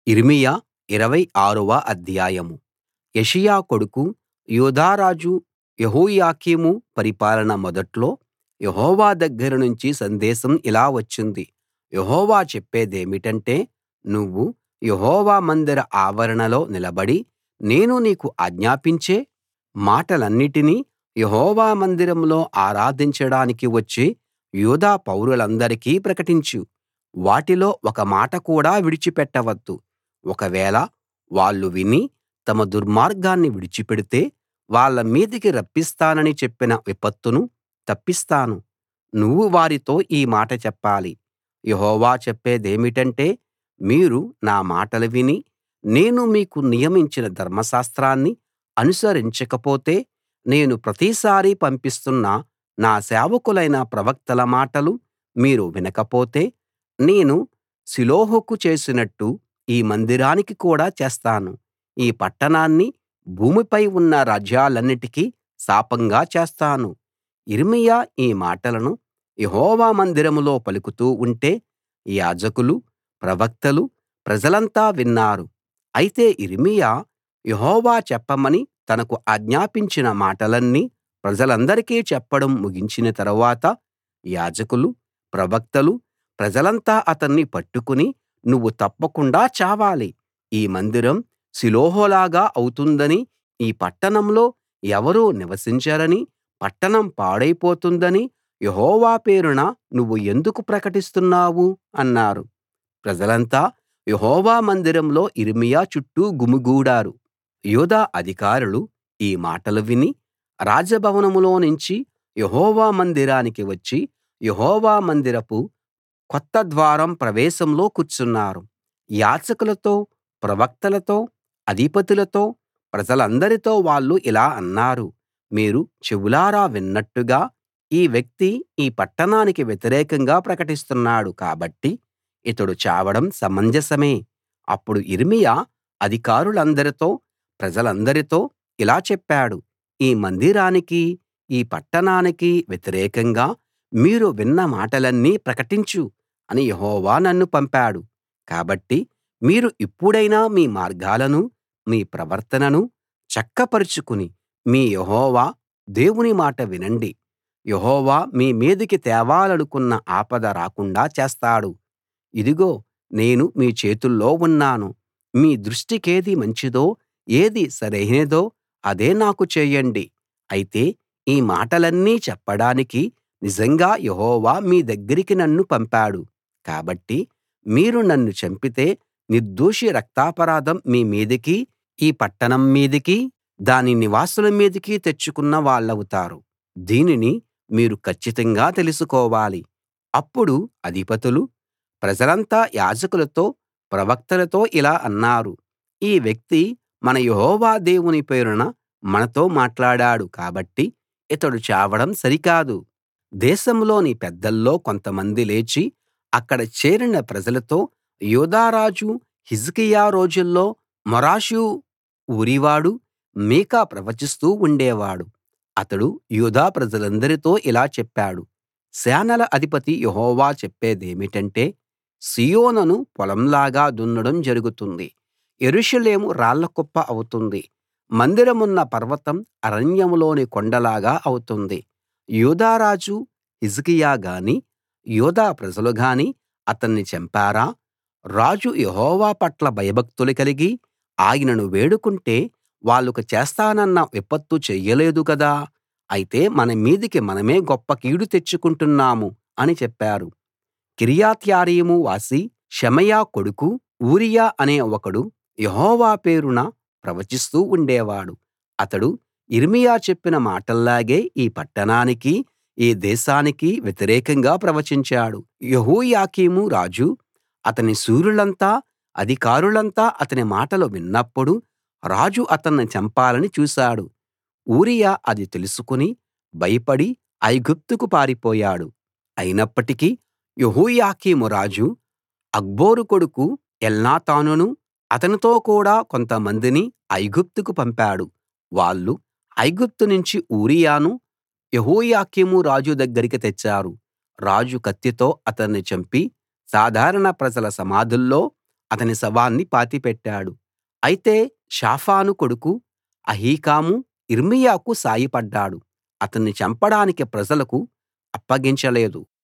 యిర్మీయా ఇరవై ఆరవ అధ్యాయం యోషీయా కొడుకు యూదా రాజు యెహోయాకీము పరిపాలన మొదట్లో యెహోవా దగ్గర నుంచి సందేశం ఇలా వచ్చింది యెహోవా చెప్పేదేమిటంటే నువ్వు యెహోవా మందిర ఆవరణలో నిలబడి నేను నీకు ఆజ్ఞాపించే మాటలన్నిటినీ యెహోవా మందిరంలో ఆరాధించడానికి వచ్చే యూదా పౌరులందరికీ ప్రకటించు వాటిలో ఒక మాట కూడా విడిచిపెట్టవద్దు ఒకవేళ వాళ్ళు విని తమ దుర్మార్గాన్ని విడిచిపెడితే వాళ్ళ మీదికి రప్పిస్తానని చెప్పిన విపత్తును తప్పిస్తాను నువ్వు వారితో ఈ మాట చెప్పాలి యెహోవా చెప్పేదేమిటంటే మీరు నా మాటలు విని నేను మీకు నియమించిన ధర్మశాస్త్రాన్ని అనుసరించకపోతే నేను ప్రతిసారీ పంపిస్తున్న నా సేవకులైన ప్రవక్తల మాటలు మీరు వినకపోతే నేను షిలోహుకు చేసినట్టు ఈ మందిరానికి కూడా చేస్తాను ఈ పట్టణాన్ని భూమిపై ఉన్న రాజ్యాలన్నిటికీ శాపంగా చేస్తాను యిర్మీయా ఈ మాటలను యెహోవా మందిరంలో పలుకుతూ ఉంటే యాజకులు ప్రవక్తలు ప్రజలంతా విన్నారు అయితే యిర్మీయా యెహోవా చెప్పమని తనకు ఆజ్ఞాపించిన మాటలన్నీ ప్రజలందరికీ చెప్పడం ముగించిన తరువాత యాజకులు ప్రవక్తలు ప్రజలంతా అతన్ని పట్టుకుని నువ్వు తప్పకుండా చావాలి ఈ మందిరం షిలోహులాగా అవుతుందనీ ఈ పట్టణంలో ఎవరూ నివసించరనీ పట్టణం పాడైపోతుందనీ యెహోవా పేరున నువ్వు ఎందుకు ప్రకటిస్తున్నావు అన్నారు ప్రజలంతా యెహోవా మందిరంలో యిర్మీయా చుట్టూ గుమిగూడారు యూదా అధికారులు ఈ మాటలు విని రాజభవనంలో నుంచి యెహోవా మందిరానికి వచ్చి యెహోవా మందిరపు కొత్త ద్వారం ప్రవేశంలో కూర్చున్నారు యాజకులతో ప్రవక్తలతో అధిపతులతో ప్రజలందరితో వాళ్ళు ఇలా అన్నారు మీరు చెవులారా విన్నట్టుగా ఈ వ్యక్తి ఈ పట్టణానికి వ్యతిరేకంగా ప్రకటిస్తున్నాడు కాబట్టి ఇతడు చావడం సమంజసమే అప్పుడు యిర్మీయా అధికారులందరితో ప్రజలందరితో ఇలా చెప్పాడు ఈ మందిరానికీ ఈ పట్టణానికీ వ్యతిరేకంగా మీరు విన్న మాటలన్నీ ప్రకటించు అని యెహోవా నన్ను పంపాడు కాబట్టి మీరు ఇప్పుడైనా మీ మార్గాలనూ మీ ప్రవర్తననూ చక్కపరచుకుని మీ యెహోవా దేవుని మాట వినండి యెహోవా మీ మీదికి తేవాలనుకున్న ఆపద రాకుండా చేస్తాడు ఇదిగో నేను మీ చేతుల్లో ఉన్నాను మీ దృష్టికేది మంచిదో ఏది సరైనదో అదే నాకు చేయండి అయితే ఈ మాటలన్నీ చెప్పడానికి నిజంగా యెహోవా మీ దగ్గరికి నన్ను పంపాడు కాబట్టి మీరు నన్ను చంపితే నిర్దోషి రక్తాపరాధం మీ మీదికీ ఈ పట్టణం మీదికీ దాని నివాసుల మీదికీ తెచ్చుకున్న వాళ్ళవుతారు దీనిని మీరు కచ్చితంగా తెలుసుకోవాలి అప్పుడు అధిపతులు ప్రజలంతా యాజకులతో ప్రవక్తలతో ఇలా అన్నారు ఈ వ్యక్తి మన యెహోవా దేవుని పేరున మనతో మాట్లాడాడు కాబట్టి ఇతడు చావడం సరికాదు దేశంలోని పెద్దల్లో కొంతమంది లేచి అక్కడ చేరిన ప్రజలతో యూదా రాజు హిజ్కియా రోజుల్లో మొరాషు ఊరివాడు మీకా ప్రవచిస్తూ ఉండేవాడు అతడు యూదా ప్రజలందరితో ఇలా చెప్పాడు సేనల అధిపతి యెహోవా చెప్పేదేమిటంటే సీయోనును పొలంలాగా దున్నడం జరుగుతుంది యెరూషలేము రాళ్లకుప్ప అవుతుంది మందిరమున్న పర్వతం అరణ్యంలోని కొండలాగా అవుతుంది యూదా రాజు హిజ్కియా గానీ యూదా ప్రజలు గానీ అతన్ని చంపారా రాజు యెహోవా పట్ల భయభక్తులు కలిగి ఆయనను వేడుకుంటే వాళ్లకు చేస్తానన్న విపత్తు చెయ్యలేదు కదా అయితే మన మీదికి మనమే గొప్ప కీడు తెచ్చుకుంటున్నాము అని చెప్పారు కిర్యత్యారీము వాసి షెమయా కొడుకు ఊరియా అనే ఒకడు యెహోవా పేరున ప్రవచిస్తూ ఉండేవాడు అతడు యిర్మీయా చెప్పిన మాటల్లాగే ఈ పట్టణానికీ ఈ దేశానికీ వ్యతిరేకంగా ప్రవచించాడు యెహోయాకీము రాజు అతని శూరులంతా అధికారులంతా అతని మాటలు విన్నప్పుడు రాజు అతన్ని చంపాలని చూశాడు ఊరియా అది తెలుసుకుని భయపడి ఐగుప్తుకు పారిపోయాడు అయినప్పటికీ యెహోయాకీము రాజు అక్బోరు కొడుకు ఎల్నాతానును అతనితో కూడా కొంతమందిని ఐగుప్తుకు పంపాడు వాళ్ళు ఐగుప్తు నుంచి ఊరియాను యెహోయాకీము రాజు దగ్గరికి తెచ్చారు రాజు కత్తితో అతన్ని చంపి సాధారణ ప్రజల సమాధుల్లో అతని శవాన్ని పాతిపెట్టాడు అయితే షాఫాను కొడుకు అహీకాము యిర్మీయాకు సాయపడ్డాడు అతన్ని చంపడానికి ప్రజలకు అప్పగించలేదు